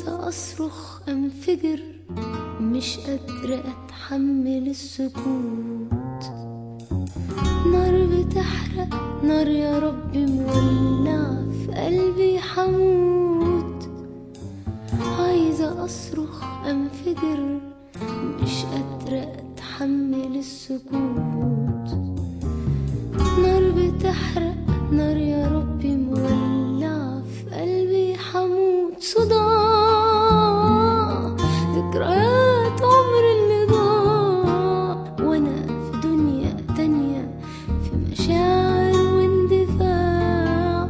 عايزة أصرخ أنفجر مش قادرة أتحمل السكوت نار بتحرق نار يا رب مولعة في قلبي حموت عايزة أصرخ أنفجر مش قادرة أتحمل السكوت نار بتحرق نار يا ربي مولعة في قلبي حموت صداع ذكريات عمر اللي ضاع وانا في دنيا تانية في مشاعر واندفاع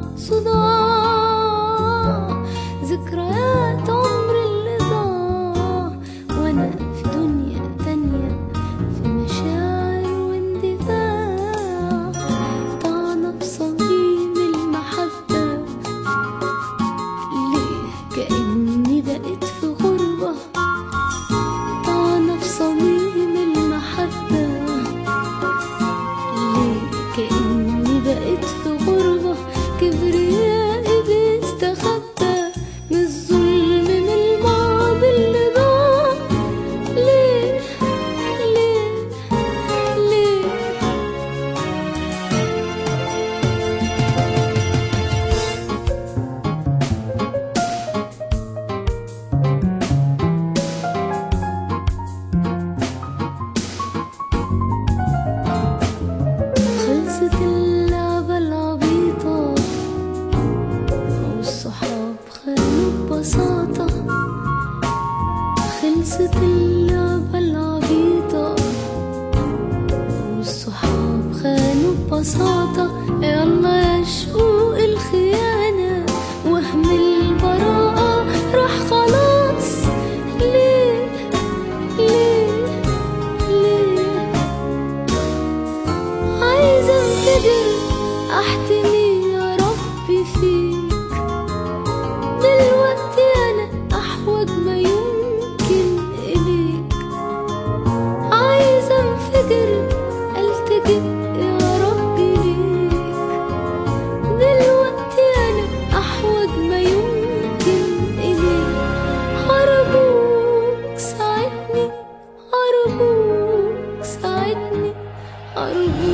صداع ذكريات عمر اللي ضاع وانا في دنيا تانية في مشاعر واندفاع طعنة في صميم المحبة ليه كأني بقيت في غربة طعنة في صميم المحبة ليه كأني بقيت في غربة كبريائي بيستخبى من الظلم من الماضي اللي ضاع ليه ليه ليه خلصت اللعبة العبيطة والصحاب خانوا ببساطة خلصت اللعبة العبيطة والصحاب خانوا ببساطة يلا يا شقوق الخيانة وهم البراءة راح خلاص ليه ليه ليه عايزة انفجر احتمي يا ربي فيك دلوقتي انا احوج ما يمكن اليك عايزة انفجر التجئ يا ربي ليك دلوقتي انا احوج ما يمكن اليك ارجوك ساعدني ارجوك ساعدني أرجوك